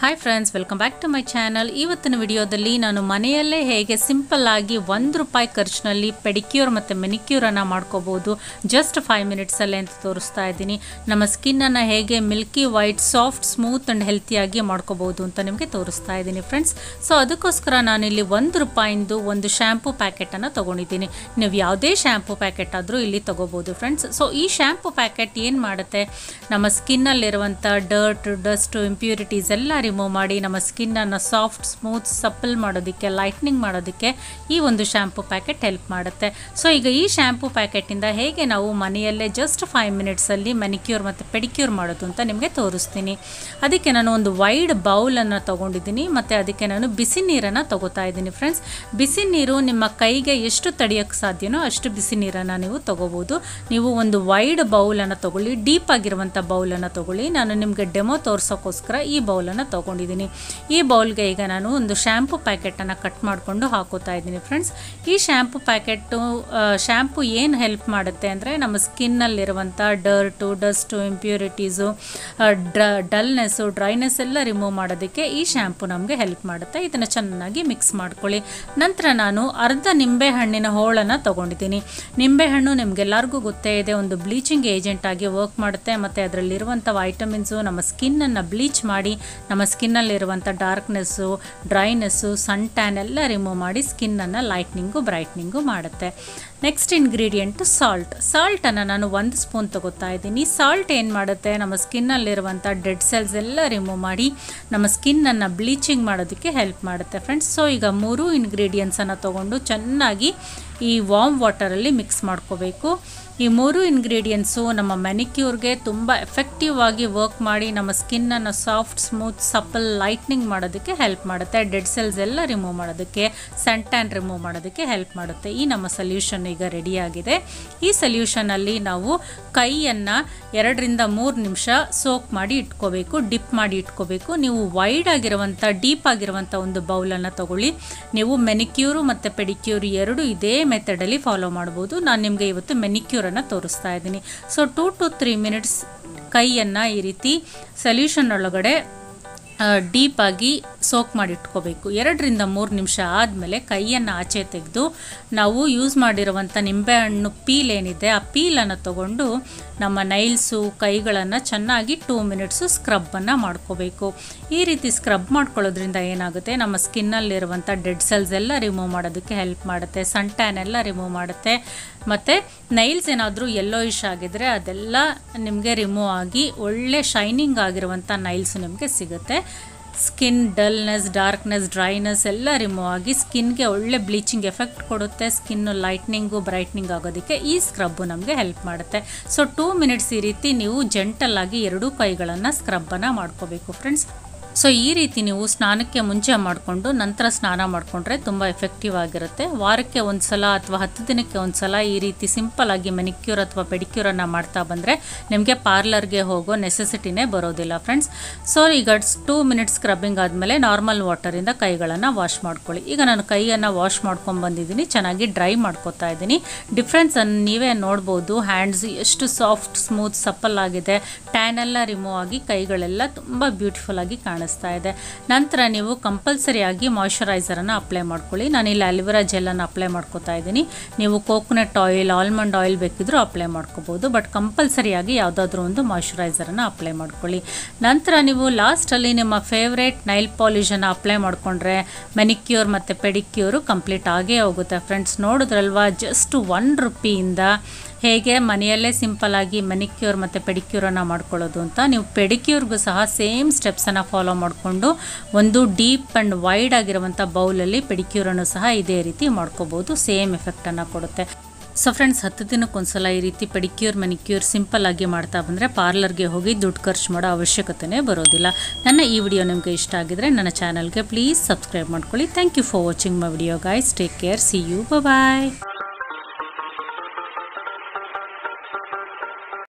hi friends welcome back to my channel ಇವತ್ತಿನ ವಿಡಿಯೋದಲ್ಲಿ ನಾನು ಮನೆಯಲ್ಲೇ ಹೇಗೆ ಸಿಂಪಲ್ ಆಗಿ ಒಂದು ರೂಪಾಯಿ ಖರ್ಚಿನಲ್ಲಿ ಪೆಡಿಕ್ಯೂರ್ ಮತ್ತು ಮೆನಿಕ್ಯೂರನ್ನು ಮಾಡ್ಕೋಬೋದು ಜಸ್ಟ್ ಫೈವ್ ಮಿನಿಟ್ಸಲ್ಲೇ ಅಂತ ತೋರಿಸ್ತಾ ಇದ್ದೀನಿ ನಮ್ಮ ಸ್ಕಿನ್ನನ್ನು ಹೇಗೆ milky white soft smooth and ಹೆಲ್ತಿಯಾಗಿ ಮಾಡ್ಕೋಬೋದು ಅಂತ ನಿಮಗೆ ತೋರಿಸ್ತಾ ಇದ್ದೀನಿ ಫ್ರೆಂಡ್ಸ್ ಸೊ ಅದಕ್ಕೋಸ್ಕರ ನಾನಿಲ್ಲಿ ಒಂದು ರೂಪಾಯಿಂದು ಒಂದು ಶ್ಯಾಂಪು ಪ್ಯಾಕೆಟನ್ನು ತೊಗೊಂಡಿದ್ದೀನಿ ನೀವು ಯಾವುದೇ ಶ್ಯಾಂಪು ಪ್ಯಾಕೆಟ್ ಆದರೂ ಇಲ್ಲಿ ತೊಗೋಬೋದು ಫ್ರೆಂಡ್ಸ್ ಸೊ ಈ ಶ್ಯಾಂಪು ಪ್ಯಾಕೆಟ್ ಏನು ಮಾಡುತ್ತೆ ನಮ್ಮ ಸ್ಕಿನ್ನಲ್ಲಿರುವಂಥ ಡರ್ಟ್ ಡಸ್ಟ್ ಇಂಪ್ಯೂರಿಟೀಸ್ ಎಲ್ಲ ರಿಮೂವ್ ಮಾಡಿ ನಮ್ಮ ಸ್ಕಿನ್ನನ್ನು ಸಾಫ್ಟ್ ಸ್ಮೂತ್ ಸಪ್ಪಲ್ ಮಾಡೋದಕ್ಕೆ ಲೈಟ್ನಿಂಗ್ ಮಾಡೋದಕ್ಕೆ ಈ ಒಂದು ಶ್ಯಾಂಪು ಪ್ಯಾಕೆಟ್ ಹೆಲ್ಪ್ ಮಾಡುತ್ತೆ ಸೊ ಈಗ ಈ ಶ್ಯಾಂಪು ಪ್ಯಾಕೆಟಿಂದ ಹೇಗೆ ನಾವು ಮನೆಯಲ್ಲೇ ಜಸ್ಟ್ ಫೈವ್ ಮಿನಿಟ್ಸಲ್ಲಿ ಮೆನಿಕ್ಯೂರ್ ಮತ್ತು ಪೆಡಿಕ್ಯೂರ್ ಮಾಡೋದು ಅಂತ ನಿಮಗೆ ತೋರಿಸ್ತೀನಿ ಅದಕ್ಕೆ ನಾನು ಒಂದು ವೈಡ್ ಬೌಲನ್ನು ತೊಗೊಂಡಿದ್ದೀನಿ ಮತ್ತು ಅದಕ್ಕೆ ನಾನು ಬಿಸಿ ನೀರನ್ನು ತಗೋತಾ ಇದ್ದೀನಿ ಫ್ರೆಂಡ್ಸ್ ಬಿಸಿ ನೀರು ನಿಮ್ಮ ಕೈಗೆ ಎಷ್ಟು ತಡೆಯೋಕ್ಕೆ ಸಾಧ್ಯನೋ ಅಷ್ಟು ಬಿಸಿ ನೀರನ್ನು ನೀವು ತಗೋಬೋದು ನೀವು ಒಂದು ವೈಡ್ ಬೌಲನ್ನು ತಗೊಳ್ಳಿ ಡೀಪ್ ಆಗಿರುವಂಥ ಬೌಲನ್ನು ತಗೊಳ್ಳಿ ನಾನು ನಿಮಗೆ ಡೆಮೋ ತೋರ್ಸೋಕ್ಕೋಸ್ಕರ ಈ ಬೌಲನ್ನು ತೊಗೊಂಡಿದ್ದೀನಿ ಈ ಬೌಲ್ಗೆ ಈಗ ನಾನು ಒಂದು ಶ್ಯಾಂಪು ಪ್ಯಾಕೆಟನ್ನು ಕಟ್ ಮಾಡಿಕೊಂಡು ಹಾಕೋತಾ ಇದ್ದೀನಿ ಫ್ರೆಂಡ್ಸ್ ಈ ಶ್ಯಾಂಪು ಪ್ಯಾಕೆಟು ಶ್ಯಾಂಪು ಏನು ಹೆಲ್ಪ್ ಮಾಡುತ್ತೆ ಅಂದರೆ ನಮ್ಮ ಸ್ಕಿನ್ನಲ್ಲಿರುವಂಥ ಡರ್ಟು ಡಸ್ಟು ಇಂಪ್ಯೂರಿಟೀಸು ಡ್ರ ಡಲ್ನೆಸ್ಸು ಡ್ರೈನೆಸ್ ಎಲ್ಲ ರಿಮೂವ್ ಮಾಡೋದಕ್ಕೆ ಈ ಶ್ಯಾಂಪು ನಮಗೆ ಹೆಲ್ಪ್ ಮಾಡುತ್ತೆ ಇದನ್ನು ಚೆನ್ನಾಗಿ ಮಿಕ್ಸ್ ಮಾಡ್ಕೊಳ್ಳಿ ನಂತರ ನಾನು ಅರ್ಧ ನಿಂಬೆ ಹಣ್ಣಿನ ಹೋಳನ್ನು ತೊಗೊಂಡಿದ್ದೀನಿ ನಿಂಬೆಹಣ್ಣು ನಿಮಗೆಲ್ಲರಿಗೂ ಗೊತ್ತೇ ಇದೆ ಒಂದು ಬ್ಲೀಚಿಂಗ್ ಏಜೆಂಟ್ ಆಗಿ ವರ್ಕ್ ಮಾಡುತ್ತೆ ಮತ್ತು ಅದರಲ್ಲಿರುವಂಥ ವೈಟಮಿನ್ಸು ನಮ್ಮ ಸ್ಕಿನ್ನನ್ನು ಬ್ಲೀಚ್ ಮಾಡಿ ನಮ್ಮ ಸ್ಕಿನ್ನಲ್ಲಿರುವಂಥ ಡಾರ್ಕ್ನೆಸ್ಸು ಡ್ರೈನೆಸ್ಸು ಸನ್ ಟ್ಯಾನ್ ಎಲ್ಲ ರಿಮೂವ್ ಮಾಡಿ ಸ್ಕಿನ್ನನ್ನು ಲೈಟ್ನಿಂಗು ಬ್ರೈಟ್ನಿಂಗು ಮಾಡುತ್ತೆ ನೆಕ್ಸ್ಟ್ ಇಂಗ್ರೀಡಿಯೆಂಟು ಸಾಲ್ಟ್ ಸಾಲ್ಟನ್ನು ನಾನು ಒಂದು ಸ್ಪೂನ್ ತೊಗೋತಾ ಇದ್ದೀನಿ ಸಾಲ್ಟ್ ಏನು ಮಾಡುತ್ತೆ ನಮ್ಮ ಸ್ಕಿನ್ನಲ್ಲಿರುವಂಥ ಡೆಡ್ ಸೆಲ್ಸ್ ಎಲ್ಲ ರಿಮೂವ್ ಮಾಡಿ ನಮ್ಮ ಸ್ಕಿನ್ನನ್ನು ಬ್ಲೀಚಿಂಗ್ ಮಾಡೋದಕ್ಕೆ ಹೆಲ್ಪ್ ಮಾಡುತ್ತೆ ಫ್ರೆಂಡ್ಸ್ ಸೊ ಈಗ ಮೂರು ಇಂಗ್ರೀಡಿಯೆಂಟ್ಸನ್ನು ತೊಗೊಂಡು ಚೆನ್ನಾಗಿ ಈ ವಾಮ್ ವಾಟರಲ್ಲಿ ಮಿಕ್ಸ್ ಮಾಡ್ಕೋಬೇಕು ಈ ಮೂರು ಇಂಗ್ರೀಡಿಯೆಂಟ್ಸು ನಮ್ಮ ಮೆನಿಕ್ಯೂರ್ಗೆ ತುಂಬ ಎಫೆಕ್ಟಿವ್ ಆಗಿ ವರ್ಕ್ ಮಾಡಿ ನಮ್ಮ ಸ್ಕಿನ್ನನ್ನು ಸಾಫ್ಟ್ ಸ್ಮೂತ್ ಸಪ್ಪಲ್ ಲೈಟ್ನಿಂಗ್ ಮಾಡೋದಕ್ಕೆ ಹೆಲ್ಪ್ ಮಾಡುತ್ತೆ ಡೆಡ್ ಸೆಲ್ಸ್ ಎಲ್ಲ ರಿಮೂವ್ ಮಾಡೋದಕ್ಕೆ ಸನ್ ಟ್ಯಾನ್ ರಿಮೂವ್ ಮಾಡೋದಕ್ಕೆ ಹೆಲ್ಪ್ ಮಾಡುತ್ತೆ ಈ ನಮ್ಮ ಸೊಲ್ಯೂಷನ್ ಈಗ ರೆಡಿಯಾಗಿದೆ ಈ ಸೊಲ್ಯೂಷನಲ್ಲಿ ನಾವು ಕೈಯನ್ನು ಎರಡರಿಂದ ಮೂರು ನಿಮಿಷ ಸೋಕ್ ಮಾಡಿ ಇಟ್ಕೋಬೇಕು ಡಿಪ್ ಮಾಡಿ ಇಟ್ಕೋಬೇಕು ನೀವು ವೈಡ್ ಆಗಿರುವಂಥ ಡೀಪ್ ಆಗಿರುವಂಥ ಒಂದು ಬೌಲನ್ನು ತಗೊಳ್ಳಿ ನೀವು ಮೆನಿಕ್ಯೂರು ಮತ್ತು ಪೆಡಿಕ್ಯೂರ್ ಎರಡು ಇದೇ ಮೆಥಡಲ್ಲಿ ಫಾಲೋ ಮಾಡ್ಬೋದು ನಾನು ನಿಮಗೆ ಇವತ್ತು ಮೆನಿಕ್ಯೂರನ್ನು ತೋರಿಸ್ತಾ ಇದ್ದೀನಿ so two to three minutes ಕೈಯನ್ನು ಈ ರೀತಿ ಸೊಲ್ಯೂಷನ್ ಒಳಗಡೆ ಡೀಪಾಗಿ ಸೋಕ್ ಮಾಡಿ ಇಟ್ಕೋಬೇಕು ಎರಡರಿಂದ ಮೂರು ನಿಮಿಷ ಆದಮೇಲೆ ಕೈಯನ್ನು ಆಚೆ ತೆಗೆದು ನಾವು ಯೂಸ್ ಮಾಡಿರುವಂಥ ನಿಂಬೆಹಣ್ಣು ಪೀಲ್ ಏನಿದೆ ಆ ಪೀಲನ್ನು ತಗೊಂಡು ನಮ್ಮ ನೈಲ್ಸು ಕೈಗಳನ್ನು ಚೆನ್ನಾಗಿ ಟೂ ಮಿನಿಟ್ಸು ಸ್ಕ್ರಬ್ಬನ್ನು ಮಾಡ್ಕೋಬೇಕು ಈ ರೀತಿ ಸ್ಕ್ರಬ್ ಮಾಡ್ಕೊಳ್ಳೋದ್ರಿಂದ ಏನಾಗುತ್ತೆ ನಮ್ಮ ಸ್ಕಿನ್ನಲ್ಲಿರುವಂಥ ಡೆಡ್ ಸೆಲ್ಸ್ ಎಲ್ಲ ರಿಮೂವ್ ಮಾಡೋದಕ್ಕೆ ಹೆಲ್ಪ್ ಮಾಡುತ್ತೆ ಸನ್ ಟ್ಯಾನ್ ಎಲ್ಲ ರಿಮೂವ್ ಮಾಡುತ್ತೆ ಮತ್ತು ನೈಲ್ಸ್ ಏನಾದರೂ ಯೆಲ್ಲೋಯಿಶ್ ಆಗಿದ್ರೆ ಅದೆಲ್ಲ ನಿಮಗೆ ರಿಮೂವ್ ಆಗಿ ಒಳ್ಳೆ ಶೈನಿಂಗ್ ಆಗಿರುವಂಥ ನೈಲ್ಸ್ ನಿಮಗೆ ಸಿಗುತ್ತೆ ಸ್ಕಿನ್ ಡಲ್ನೆಸ್ ಡಾರ್ಕ್ನೆಸ್ ಡ್ರೈನೆಸ್ ಎಲ್ಲ ರಿಮೂವ್ ಆಗಿ ಸ್ಕಿನ್ಗೆ ಒಳ್ಳೆ ಬ್ಲೀಚಿಂಗ್ ಎಫೆಕ್ಟ್ ಕೊಡುತ್ತೆ ಸ್ಕಿನ್ನು ಲೈಟ್ನಿಂಗು ಬ್ರೈಟ್ನಿಂಗ್ ಆಗೋದಕ್ಕೆ ಈ ಸ್ಕ್ರಬ್ಬು ನಮಗೆ ಹೆಲ್ಪ್ ಮಾಡುತ್ತೆ ಸೊ ಟೂ ಮಿನಿಟ್ಸ್ ಈ ರೀತಿ ನೀವು ಜೆಂಟಲಾಗಿ ಎರಡೂ ಕೈಗಳನ್ನು ಸ್ಕ್ರಬ್ಬನ್ನು ಮಾಡ್ಕೋಬೇಕು ಫ್ರೆಂಡ್ಸ್ ಸೊ ಈ ರೀತಿ ನೀವು ಸ್ನಾನಕ್ಕೆ ಮುಂಚೆ ಮಾಡಿಕೊಂಡು ನಂತರ ಸ್ನಾನ ಮಾಡಿಕೊಂಡ್ರೆ ತುಂಬ ಎಫೆಕ್ಟಿವ್ ಆಗಿರುತ್ತೆ ವಾರಕ್ಕೆ ಒಂದು ಸಲ ಅಥವಾ ಹತ್ತು ದಿನಕ್ಕೆ ಒಂದು ಸಲ ಈ ರೀತಿ ಸಿಂಪಲ್ಲಾಗಿ ಮೆನಿಕ್ಯೂರ್ ಅಥವಾ ಪೆಡಿಕ್ಯೂರನ್ನು ಮಾಡ್ತಾ ಬಂದರೆ ನಿಮಗೆ ಪಾರ್ಲರ್ಗೆ ಹೋಗೋ ನೆಸೆಸಿಟಿನೇ ಬರೋದಿಲ್ಲ ಫ್ರೆಂಡ್ಸ್ ಸೊ ಈಗ ಟೂ ಮಿನಿಟ್ಸ್ ಸ್ಕ್ರಬ್ಬಿಂಗ್ ಆದಮೇಲೆ ನಾರ್ಮಲ್ ವಾಟರಿಂದ ಕೈಗಳನ್ನು ವಾಶ್ ಮಾಡ್ಕೊಳ್ಳಿ ಈಗ ನಾನು ಕೈಯನ್ನು ವಾಶ್ ಮಾಡ್ಕೊಂಡು ಬಂದಿದ್ದೀನಿ ಚೆನ್ನಾಗಿ ಡ್ರೈ ಮಾಡ್ಕೊತಾ ಇದ್ದೀನಿ ಡಿಫ್ರೆನ್ಸನ್ನು ನೀವೇ ನೋಡ್ಬೋದು ಹ್ಯಾಂಡ್ಸ್ ಎಷ್ಟು ಸಾಫ್ಟ್ ಸ್ಮೂತ್ ಸಪ್ಪಲ್ ಆಗಿದೆ ಟ್ಯಾನ್ ಎಲ್ಲ ರಿಮೂವ್ ಆಗಿ ಕೈಗಳೆಲ್ಲ ತುಂಬ ಬ್ಯೂಟಿಫುಲ್ ಆಗಿ ಕಾಣಿಸ್ತಾ ಇದೆ ನಂತರ ನೀವು ಕಂಪಲ್ಸರಿಯಾಗಿ ಮಾಯ್ಶ್ಚರೈಸರನ್ನು ಅಪ್ಲೈ ಮಾಡ್ಕೊಳ್ಳಿ ನಾನಿಲ್ಲಿ ಅಲಿವೆರಾ ಜೆಲ್ಲನ್ನು ಅಪ್ಲೈ ಮಾಡ್ಕೋತಾ ಇದ್ದೀನಿ ನೀವು ಕೋಕೋನಟ್ ಆಯಿಲ್ ಆಲ್ಮಂಡ್ ಆಯಿಲ್ ಬೇಕಿದ್ರೂ ಅಪ್ಲೈ ಮಾಡ್ಕೋಬೋದು ಬಟ್ ಕಂಪಲ್ಸರಿಯಾಗಿ ಯಾವುದಾದ್ರೂ ಒಂದು ಮಾಯ್ಶ್ಚರೈಸರನ್ನು ಅಪ್ಲೈ ಮಾಡ್ಕೊಳ್ಳಿ ನಂತರ ನೀವು ಲಾಸ್ಟಲ್ಲಿ ನಿಮ್ಮ ಫೇವ್ರೇಟ್ ನೈಲ್ ಪಾಲಿಷನ್ನು ಅಪ್ಲೈ ಮಾಡಿಕೊಂಡ್ರೆ ಮೆನಿಕ್ಯೂರ್ ಮತ್ತು ಪೆಡಿಕ್ಯೂರು ಕಂಪ್ಲೀಟ್ ಆಗೇ ಹೋಗುತ್ತೆ ಫ್ರೆಂಡ್ಸ್ ನೋಡಿದ್ರಲ್ವಾ ಜಸ್ಟ್ ಒನ್ ರುಪಿಯಿಂದ ಹೇಗೆ ಮನೆಯಲ್ಲೇ ಸಿಂಪಲ್ಲಾಗಿ ಮೆನಿಕ್ಯೂರ್ ಮತ್ತು ಪೆಡಿಕ್ಯೂರನ್ನು ಮಾಡ್ಕೊಳ್ಳೋದು ಅಂತ ನೀವು ಪೆಡಿಕ್ಯೂರ್ಗೂ ಸಹ ಸೇಮ್ ಸ್ಟೆಪ್ಸನ್ನು ಫಾಲೋ ಮಾಡಿಕೊಂಡು ಒಂದು ಡೀಪ್ ಆ್ಯಂಡ್ ವೈಡ್ ಆಗಿರುವಂಥ ಬೌಲಲ್ಲಿ ಪೆಡಿಕ್ಯೂರನ್ನು ಸಹ ಇದೇ ರೀತಿ ಮಾಡ್ಕೋಬೋದು ಸೇಮ್ ಎಫೆಕ್ಟನ್ನು ಕೊಡುತ್ತೆ ಸೊ ಫ್ರೆಂಡ್ಸ್ ಹತ್ತು ದಿನಕ್ಕೊಂದ್ಸಲ ಈ ರೀತಿ ಪೆಡಿಕ್ಯೂರ್ ಮೆನಿಕ್ಯೂರ್ ಸಿಂಪಲ್ ಆಗಿ ಮಾಡ್ತಾ ಬಂದರೆ ಪಾರ್ಲರ್ಗೆ ಹೋಗಿ ದುಡ್ಡು ಖರ್ಚು ಮಾಡೋ ಅವಶ್ಯಕತೆನೇ ಬರೋದಿಲ್ಲ ನನ್ನ ಈ ವಿಡಿಯೋ ನಿಮಗೆ ಇಷ್ಟ ಆಗಿದ್ರೆ ನನ್ನ ಚಾನಲ್ಗೆ ಪ್ಲೀಸ್ ಸಬ್ಸ್ಕ್ರೈಬ್ ಮಾಡ್ಕೊಳ್ಳಿ thank you for watching my video guys take care see you bye